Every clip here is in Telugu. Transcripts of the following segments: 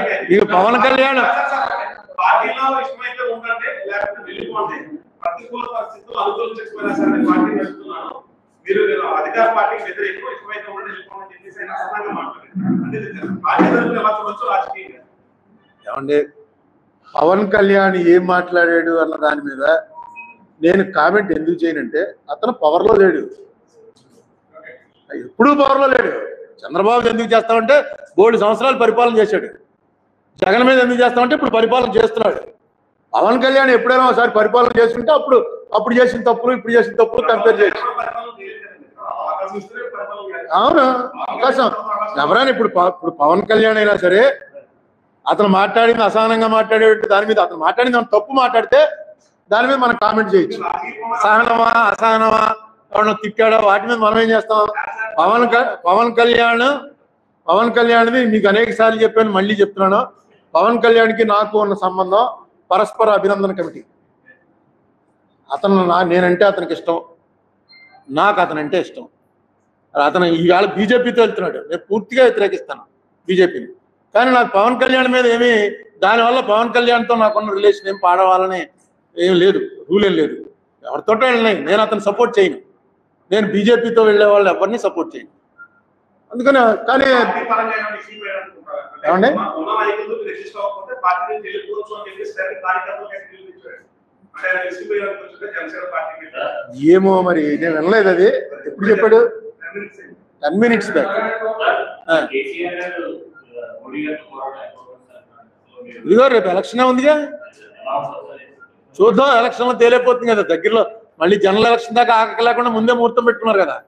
ఇక పవన్ కళ్యాణ్ పార్టీలో ఇష్టమైతే ఉండండి లేకపోతే వెళ్ళిపోండి ప్రతికూల పరిస్థితులు అనుకూలించకపోయినా సరే పార్టీ నడుస్తున్నాను మీరు మీరు అధికార పార్టీకి వ్యతిరేకం ఇష్టమైతే ఉండండి వెళ్ళిపోండి అని చెప్పేసి ఆయన సరదాగా మాట్లాడారు అంటే ఇది పార్టీ తరఫున ఎలా చూడొచ్చు రాజకీయంగా ఏమండి పవన్ కళ్యాణ్ ఏం మాట్లాడాడు అన్న దాని మీద నేను కామెంట్ ఎందుకు చేయనంటే అతను పవర్లో లేడు ఎప్పుడూ పవర్లో లేడు చంద్రబాబు ఎందుకు చేస్తామంటే మూడు సంవత్సరాలు పరిపాలన చేశాడు జగన్ మీద ఎందుకు చేస్తామంటే ఇప్పుడు పరిపాలన చేస్తున్నాడు పవన్ కళ్యాణ్ ఎప్పుడైనా ఒకసారి పరిపాలన చేసుకుంటే అప్పుడు అప్పుడు చేసిన తప్పులు ఇప్పుడు చేసిన తప్పులు కంపేర్ చేయొచ్చు పరిపాలన చేయలేదు కదండి. అవకాశం ఇస్తే పరిపాలన చేయాలి. అవును అవకాశం ఎవరైనా ఇప్పుడు ప- ఇప్పుడు పవన్ కళ్యాణ్ అయినా సరే అతను మాట్లాడింది అసహనంగా మాట్లాడే దాని మీద అతను మాట్లాడింది ఏమైనా తప్పు మాట్లాడితే దాని మీద మనం కామెంట్ చేయొచ్చు రాజకీయంగా సహనమా అసహనమా ఎవరినో తిట్టాడా వాటి మీద మనం ఏం చేస్తాం పవన్ క- పవన్ కళ్యాణ్ పవన్ కళ్యాణ్ది మీకు అనేక సార్లు చెప్పాను మళ్ళీ చెప్తున్నాను పవన్ కళ్యాణ్కి నాకు ఉన్న సంబంధం పరస్పర అభినందన కమిటీ అతను నా నేనంటే అతనికి ఇష్టం నాకు అతనంటే ఇష్టం అతను ఈవేళ బీజేపీతో వెళ్తున్నాడు నేను పూర్తిగా వ్యతిరేకిస్తాను బీజేపీని కానీ నాకు పవన్ కళ్యాణ్ మీద ఏమీ దానివల్ల పవన్ కళ్యాణ్తో నాకున్న రిలేషన్ ఏం పాడవాలని ఏం లేదు రూల్ ఏం లేదు ఎవరితోటో వెళ్ళినాయి నేను అతను సపోర్ట్ చేయను నేను బీజేపీతో వెళ్ళే వాళ్ళు ఎవరిని సపోర్ట్ చేయను అందుకని కానీ పార్టీ పరంగా ఏమైనా ఇష్యూ వేయాలనుకుంటారా? అంటే ఏమండి? ఉన్న- ఉన్న నాయకులతో మీరు రెసిస్ట్ అవ్వకపోతే పార్టీ నుంచి వెళ్ళిపోవచ్చు అని చెప్పేసి డైరెక్ట్ కార్యకర్తలకు ఆయన పిలుపునిచ్చాడు. అంటే ఆయన ఇష్యూ వేయాలనుకుంటుంటే జనసేన పార్టీ మీద ఏమో మరి నేను వినలేదు అది ఎప్పుడు చెప్పాడు టెన్ మినిట్స్ బ్యాక్ కేసీఆర్ గారు మోడీ గారితో పోరాటం అయిపోతుంది ఇదిగో రేపు ఎలక్షన్ ఉందిగా చూద్దాం ఎలక్షన్ లో తేలిపోతుంది కదా దగ్గరలో మళ్ళీ జనరల్ ఎలక్షన్ దాకా ఆగక లేకుండా ముందే ముహూర్తం పెట్టుకున్నారు కదా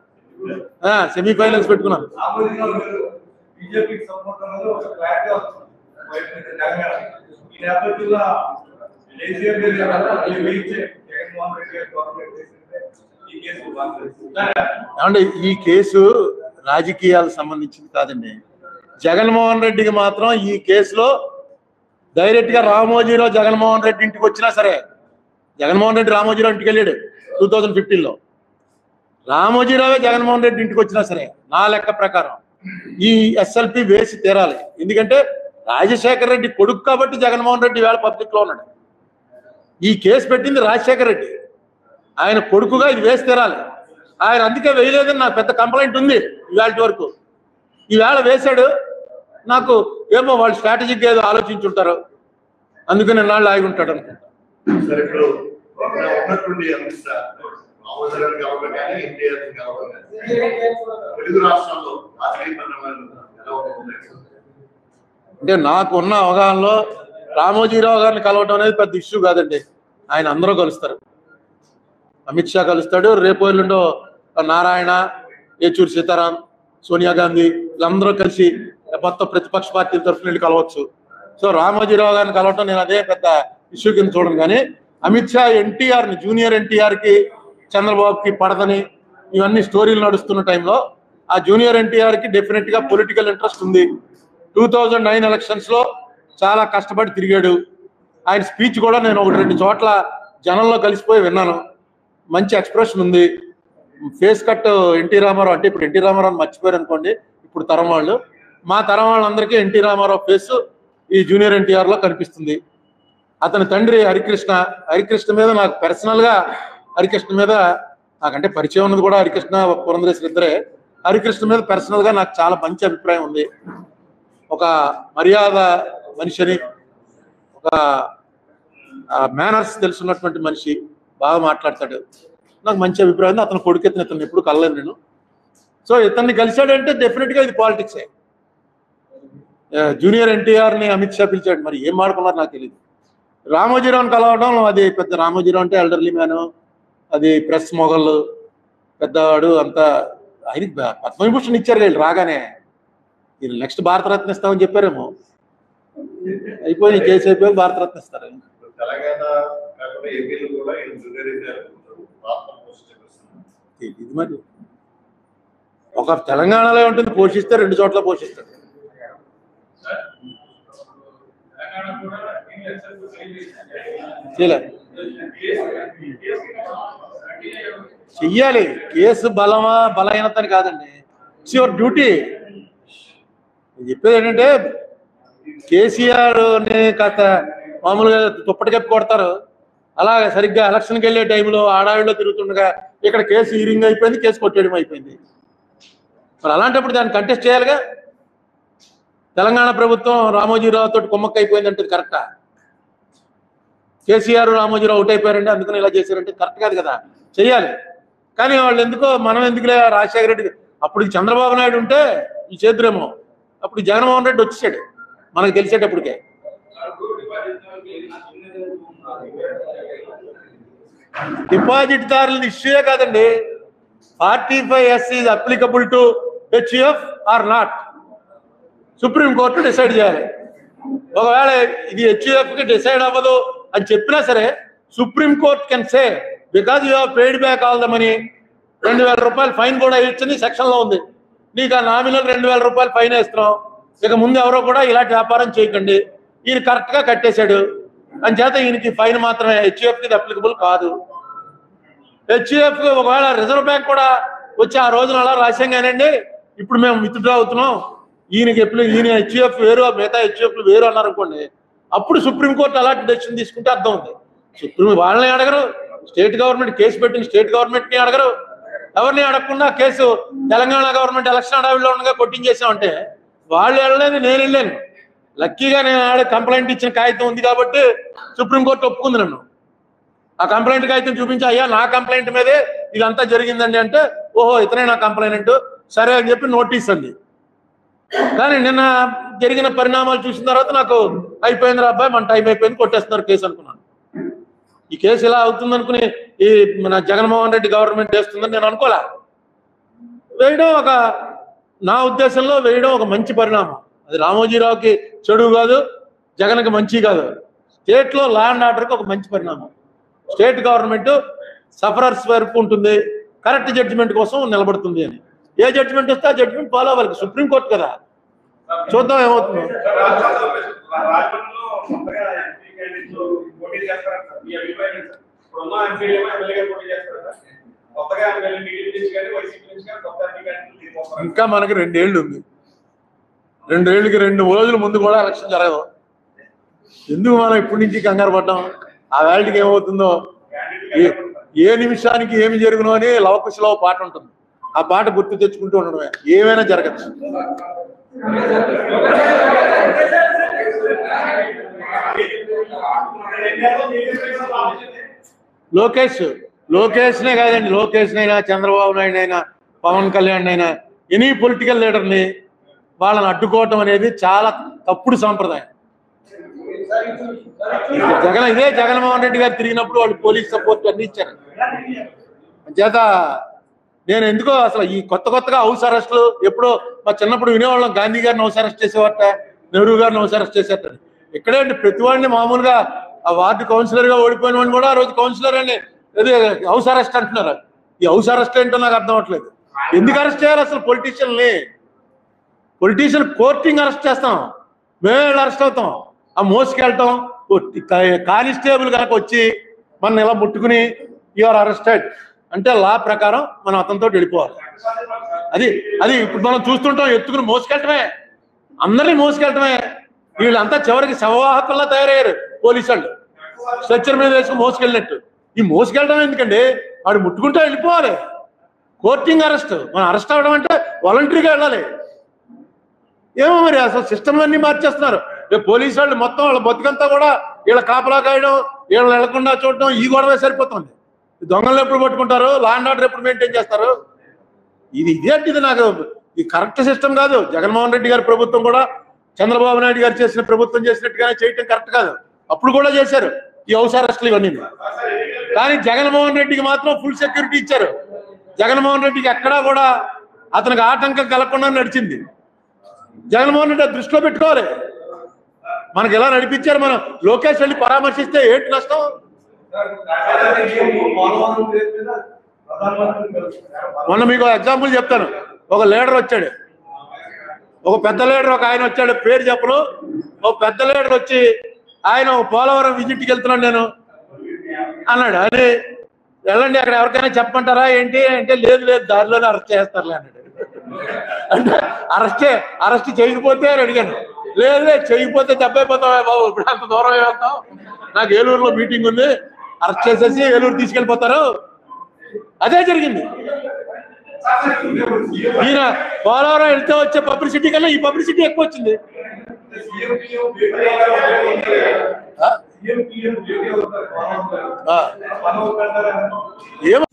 సెమీ ఫైనల్స్ పెట్టుకున్నారు సామాజిక బీజేపీకి సపోర్ట్ అనేది ఒక క్లారిటీ వస్తుంది వైపు నుంచి తెలంగాణ ఈ నేపథ్యంలో కేసీఆర్ గారు ఈ వీక్ జగన్మోహన్ రెడ్డి గారు కోఆపరేట్ చేసింటే ఈ కేసు బాగా ఏమంటే ఈ కేసు రాజకీయాలకు సంబంధించింది కాదండి జగన్మోహన్ రెడ్డికి మాత్రం ఈ కేసులో డైరెక్ట్ గా రామోజీరావు జగన్మోహన్ రెడ్డి ఇంటికి వచ్చినా సరే జగన్మోహన్ రెడ్డి రామోజీరావు ఇంటికి వెళ్ళాడు టూ థౌజండ్ ఫిఫ్టీన్లో రామోజీరావే జగన్మోహన్ రెడ్డి ఇంటికి వచ్చినా సరే నా లెక్క ప్రకారం ఈ ఎస్ఎల్పి వేసి తీరాలి ఎందుకంటే రాజశేఖర రెడ్డి కొడుకు కాబట్టి జగన్మోహన్ రెడ్డి వేళ పబ్లిక్ లో ఉన్నాడు ఈ కేసు పెట్టింది రాజశేఖర రెడ్డి ఆయన కొడుకుగా ఇది వేసి తీరాలి ఆయన అందుకే వేయలేదని నాకు పెద్ద కంప్లైంట్ ఉంది ఇవాళ వరకు ఈవేళ వేశాడు నాకు ఏమో వాళ్ళు స్ట్రాటజిక్ ఏదో ఆలోచించుంటారు అందుకని నాళ్ళు ఆగి ఉంటాడు అనుకుంటా సరే ఇప్పుడు ఇక్కడ ఉన్నటువంటి అమిత్ షా మామూలు గారిని కావాలి కానీ ఎన్టీఆర్ కావాలి కానీ తెలుగు రాష్ట్రాల్లో రాజకీయ పరిణామాలు ఎలా ఉన్నాయి అంటే నాకు ఉన్న అవగాహనలో రామోజీరావు గారిని కలవటం అనేది పెద్ద ఇష్యూ కాదండి ఆయన అందరూ కలుస్తారు అమిత్ షా కలుస్తాడు రేపు ఎల్లుండో నారాయణ ఏచూరి సీతారాం సోనియా గాంధీ వీళ్ళందరూ కలిసి మొత్తం ప్రతిపక్ష పార్టీల తరఫున వెళ్ళి కలవచ్చు సో రామోజీరావు గారిని కలవటం నేను అదే పెద్ద ఇష్యూ కింద చూడను కానీ అమిత్ షా ఎన్టీఆర్ని జూనియర్ ఎన్టీఆర్కి చంద్రబాబుకి పడదని ఇవన్నీ స్టోరీలు నడుస్తున్న టైంలో ఆ జూనియర్ ఎన్టీఆర్కి డెఫినెట్గా పొలిటికల్ ఇంట్రెస్ట్ ఉంది టూ థౌజండ్ నైన్ ఎలక్షన్స్ లో చాలా కష్టపడి తిరిగాడు ఆయన స్పీచ్ కూడా నేను ఒకటి రెండు చోట్ల జనంలో కలిసిపోయి విన్నాను మంచి ఎక్స్ప్రెషన్ ఉంది ఫేస్ కట్ ఎన్టీ రామారావు అంటే ఇప్పుడు ఎన్టీ రామారావు మర్చిపోయారు అనుకోండి ఇప్పుడు తరం వాళ్ళు మా తరం వాళ్ళందరికీ ఎన్టీ రామారావు ఫేస్ ఈ జూనియర్ ఎన్టీఆర్ లో కనిపిస్తుంది అతని తండ్రి హరికృష్ణ హరికృష్ణ మీద నాకు పర్సనల్ గా హరికృష్ణ మీద నాకంటే పరిచయం ఉన్నది కూడా హరికృష్ణ పురంధరేశ్వరి ఇద్దరే హరికృష్ణ మీద పర్సనల్ గా నాకు చాలా మంచి అభిప్రాయం ఉంది ఒక మర్యాద మనిషిని ఒక మేనర్స్ తెలుసున్నటువంటి మనిషి బాగా మాట్లాడతాడు నాకు మంచి అభిప్రాయం ఉంది అతను కొడుకు ఎత్తున ఇతను ఎప్పుడు కలలేదు నేను సో ఇతన్ని కలిశాడంటే డెఫినెట్గా ఇది పాలిటిక్సే జూనియర్ ఎన్టీఆర్ని అమిత్ షా పిలిచాడు మరి ఏం మాడుకున్నారు నాకు తెలియదు రామోజీరావుని కలవడం అది పెద్ద రామోజీరావు అంటే ఎల్డర్లీ మ్యాన్ అది ప్రెస్ మొగళ్ళు పెద్దవాడు అంతా ఆయనకి బ- పద్మవిభూషణ్ ఇచ్చారు వీళ్ళు రాగానే ఇది నెక్స్ట్ భారతరత్న ఇస్తామని చెప్పారేమో అయిపోయి కేసు అయిపోయి భారతరత్న ఇస్తారు ఇప్పుడు తెలంగాణ కాకుండా ఏపీలో కూడా ఈ జూనియర్ ఎన్టీఆర్ పాత్ర పోషిస్తున్నారు ఇది మరి ఒక తెలంగాణలో ఉంటుంది పోషిస్తే రెండు చోట్ల పోషిస్తాడు తెలంగాణ కూడా ఈ ఎస్ఎల్ చేయలే చెయ్యాలి కేసు బలమా బలహీనత అని కాదండి ఇట్స్ యువర్ డ్యూటీ నేను చెప్పేది ఏంటంటే కేసీఆర్ ని కాస్త మామూలుగా దుప్పటి కప్పి కొడతారు అలాగే సరిగ్గా ఎలక్షన్కి వెళ్ళే టైంలో ఆడావిడిలో తిరుగుతుండగా ఇక్కడ కేసు హీరింగ్ అయిపోయింది కేసు కొట్టేయడం అయిపోయింది మరి అలాంటప్పుడు దాన్ని కంటెస్ట్ చేయాలిగా తెలంగాణ ప్రభుత్వం రామోజీరావు తోటి కుమ్మక్క అయిపోయిందంటే ఇది కరెక్టా కేసీఆర్ రామోజీరావు అవుట్ అయిపోయారండి అందుకని ఇలా చేశారంటే కరెక్ట్ కాదు కదా చెయ్యాలి కానీ వాళ్ళు ఎందుకో మనం ఎందుకులే రాజశేఖర రెడ్డి అప్పుడు ఈ చంద్రబాబు నాయుడు ఉంటే ఈ చేతురేమో అప్పుడు జగన్మోహన్ రెడ్డి వచ్చేసాడు మనకు తెలిసేటప్పటికే డిపాజిట్ దారులది ఇష్యూయే కాదండి forty five S is applicable to HUF or not supreme court decide చేయాలి ఒకవేళ ఇది హెచ్యుఎఫ్ కి డిసైడ్ అవ్వదు అని చెప్పినా సరే supreme court can say because you have paid back all the money రెండు వేల రూపాయలు ఫైన్ కూడా వేయొచ్చని సెక్షన్ లో ఉంది నీకు ఆ నామినల్ రెండు వేల రూపాయలు ఫైన్ వేస్తున్నాం ఇక ముందు ఎవరో కూడా ఇలాంటి వ్యాపారం చేయకండి ఈయన కరెక్ట్ గా కట్టేశాడు అని చేత ఈయనకి ఫైన్ మాత్రమే హెచ్యుఎఫ్ కి అప్లికబుల్ కాదు హెచ్యుఎఫ్ ఒకవేళ రిజర్వ్ బ్యాంక్ కూడా వచ్చి ఆ రోజున అలా రాశాంగానండి ఇప్పుడు మేము విత్డ్రా అవుతున్నాం ఈయనకి ఎప్పుడు ఈయన హెచ్యుఎఫ్ వేరు మిగతా హెచ్యుఎఫ్ వేరు అన్నారు అనుకోండి అప్పుడు సుప్రీంకోర్టు అలాంటి డెసిషన్ తీసుకుంటే అర్థం ఉంది సుప్రీం వాళ్ళని అడగరు స్టేట్ గవర్నమెంట్ కేసు పెట్టిన స్టేట్ గవర్నమెంట్ ని అడగరు ఎవరిని అడగకుండా కేసు తెలంగాణ గవర్నమెంట్ ఎలక్షన్ అడవిలో ఉండగా కొట్టించేసామంటే వాళ్ళు వెళ్ళలేదు నేను వెళ్ళాను లక్కీగా నేను ఆడ కంప్లైంట్ ఇచ్చిన కాగితం ఉంది కాబట్టి సుప్రీంకోర్టు ఒప్పుకుంది నన్ను ఆ కంప్లైంట్ కాగితం చూపించి అయ్యా నా కంప్లైంట్ మీదే ఇదంతా జరిగిందండి అంటే ఓహో ఇతనే నా కంప్లైంట్ సరే అని చెప్పి నోటీస్ అంది కానీ నిన్న జరిగిన పరిణామాలు చూసిన తర్వాత నాకు అయిపోయింది రా అబ్బాయి మన టైం అయిపోయింది కొట్టేస్తున్నారు కేసు అనుకున్నాను ఈ కేసు ఇలా అవుతుంది అనుకుని ఈ మన జగన్మోహన్ రెడ్డి గవర్నమెంట్ వేస్తుందని నేను అనుకోలే వేయడం ఒక నా ఉద్దేశంలో వేయడం ఒక మంచి పరిణామం అది రామోజీరావుకి చెడు కాదు జగన్కి మంచి కాదు స్టేట్ లో లా అండ్ ఆర్డర్కి ఒక మంచి పరిణామం స్టేట్ గవర్నమెంట్ సఫరర్స్ వరకు ఉంటుంది కరెక్ట్ జడ్జిమెంట్ కోసం నిలబడుతుంది అని ఏ జడ్జిమెంట్ వస్తే ఆ జడ్జిమెంట్ ఫాలో అవ్వాలి సుప్రీంకోర్టు కదా చూద్దాం ఏమవుతుందో రాజమండ్రిలో కొత్తగా ఎంపీ క్యాండిడేట్లు పోటీ చేస్తారా సార్ మీ అభిప్రాయం ఏంటి సార్ ఇప్పుడున్న ఎంపీలు ఏమో ఎమ్మెల్యేగా పోటీ చేస్తారా సార్ కొత్తగా ఎమ్మెల్యే టీడీపీ నుంచి కానీ వైసీపీ నుంచి కానీ కొత్త ఎంపీ క్యాండిడేట్లు తీసుకోవాలి ఇంకా మనకి రెండేళ్లు ఉంది రెండేళ్ళకి రెండు రోజుల ముందు కూడా ఎలక్షన్ జరగదు ఎందుకు మనం ఇప్పటి నుంచి కంగారు పడ్డాం ఆ వేళకి ఏమవుతుందో ఏ- ఏ నిమిషానికి ఏమి జరుగునో అని లవకుశలో పాట ఉంటుంది ఆ పాట గుర్తు తెచ్చుకుంటూ ఉండడమే ఏమైనా జరగచ్చు లోకేష్ లోకేష్నే కాదండి లోకేష్ అయినా చంద్రబాబు నాయుడు అయినా పవన్ కళ్యాణ్ అయినా ఎనీ పొలిటికల్ లీడర్ని వాళ్ళని అడ్డుకోవటం అనేది చాలా తప్పుడు సాంప్రదాయం జగన్ ఇదే జగన్మోహన్ రెడ్డి గారు తిరిగినప్పుడు వాళ్ళు పోలీస్ సపోర్ట్ అన్ని ఇచ్చారు చేత నేను ఎందుకో అసలు ఈ కొత్త కొత్తగా హౌస్ అరెస్టులు ఎప్పుడో మా చిన్నప్పుడు వినేవాళ్ళం గాంధీ గారిని హౌస్ అరెస్ట్ చేసేవారట నెహ్రూ గారిని హౌస్ అరెస్ట్ చేసేట ఇక్కడే అండి ప్రతి వాడిని మామూలుగా ఆ వార్డు కౌన్సిలర్ గా ఓడిపోయిన వాడిని కూడా ఆ రోజు కౌన్సిలర్ అని అదే హౌస్ అరెస్ట్ అంటున్నారు ఈ హౌస్ అరెస్ట్ ఏంటో నాకు అర్థం అవట్లేదు ఎందుకు అరెస్ట్ చేయాలి అసలు పొలిటీషియన్ని పొలిటీషియన్ కోర్టింగ్ అరెస్ట్ చేస్తాం మేమే అరెస్ట్ అవుతాం ఆ మోసుకెళ్ళటం కానిస్టేబుల్ కనుక వచ్చి మన ఇలా ముట్టుకుని యూఆర్ అరెస్టెడ్ అంటే లా ప్రకారం మనం అతనితో వెళ్ళిపోవాలి అది అది ఇప్పుడు మనం చూస్తుంటాం ఎత్తుకుని మోసుకెళ్ళటమే అందరినీ మోసుకెళ్ళటమే వీళ్ళంతా చివరికి శవవాహకుల్లా తయారయ్యారు పోలీసు వాళ్ళు స్ట్రెచ్చర్ మీద వేసుకుని మోసుకెళ్ళినట్టు ఈ మోసుకెళ్ళడం ఎందుకండి వాడు ముట్టుకుంటూ వెళ్ళిపోవాలి కోర్టింగ్ అరెస్ట్ మనం అరెస్ట్ అవ్వడం అంటే వాలంటరీగా వెళ్ళాలి ఏమో మరి అసలు సిస్టమ్ అన్ని మార్చేస్తున్నారు రేపు పోలీసు వాళ్ళు మొత్తం వాళ్ళ బతుకంతా కూడా వీళ్ళ కాపలా కాయడం వీళ్ళని వెళ్లకుండా చూడడం ఈ గొడవే సరిపోతుంది ఈ దొంగలు ఎప్పుడు పట్టుకుంటారు లాండ్ ఆర్డర్ ఎప్పుడు మెయింటైన్ చేస్తారు ఇది ఇదేంటి ఇది నాకు ఈ కరెక్ట్ సిస్టమ్ కాదు జగన్మోహన్ రెడ్డి గారి ప్రభుత్వం కూడా చంద్రబాబు నాయుడు గారు చేసిన ప్రభుత్వం చేసినట్టుగానే చేయటం కరెక్ట్ కాదు అప్పుడు కూడా చేశారు ఈ హౌస్ అరెస్టులు ఇవన్నీ కానీ జగన్మోహన్ రెడ్డికి మాత్రం ఫుల్ సెక్యూరిటీ ఇచ్చారు జగన్మోహన్ రెడ్డికి ఎక్కడా కూడా అతనికి ఆటంకం కలగకుండా నడిచింది జగన్మోహన్ రెడ్డి అది దృష్టిలో పెట్టుకోవాలి మనకి ఎలా నడిపించారు మనం లోకేష్ వెళ్ళి పరామర్శిస్తే ఏంటి నష్టం పోలవరం కేసు మీద ప్రధానమంత్రిని కలుసుకున్నారు. మొన్న మీకు ఎగ్జాంపుల్ చెప్తాను ఒక లీడర్ వచ్చాడు ఒక పెద్ద లీడర్ ఒక ఆయన వచ్చాడు పేరు చెప్పను ఒక పెద్ద లీడర్ వచ్చి ఆయన ఒక పోలవరం విజిట్కి వెళ్తున్నాను నేను అన్నాడు అని వెళ్ళండి అక్కడ ఎవరికైనా చెప్పమంటారా ఏంటి అంటే లేదు లేదు దారిలోనే అరెస్ట్ చేస్తారులే అన్నాడు అంటే అరెస్ట్ అరెస్ట్ చేయకపోతే అని అడిగాను లేదు లేదు చేయకపోతే దెబ్బైపోతావా బాబు ఇప్పుడు అంత దూరం వెళ్తాం నాకు ఏలూరులో మీటింగ్ ఉంది అరెస్ట్ చేసేసి ఏలూరు తీసుకెళ్ళిపోతారు అదే జరిగింది ఈయన పోలవరం వెళ్తే వచ్చే పబ్లిసిటీ కన్నా ఈ పబ్లిసిటీ ఎక్కువ వచ్చింది సీఎం పిఎం భేటీ అవుతారు ఆ? సీఎం పిఎం భేటీ అవుతారు ఆ. పని అవుతారు ఏం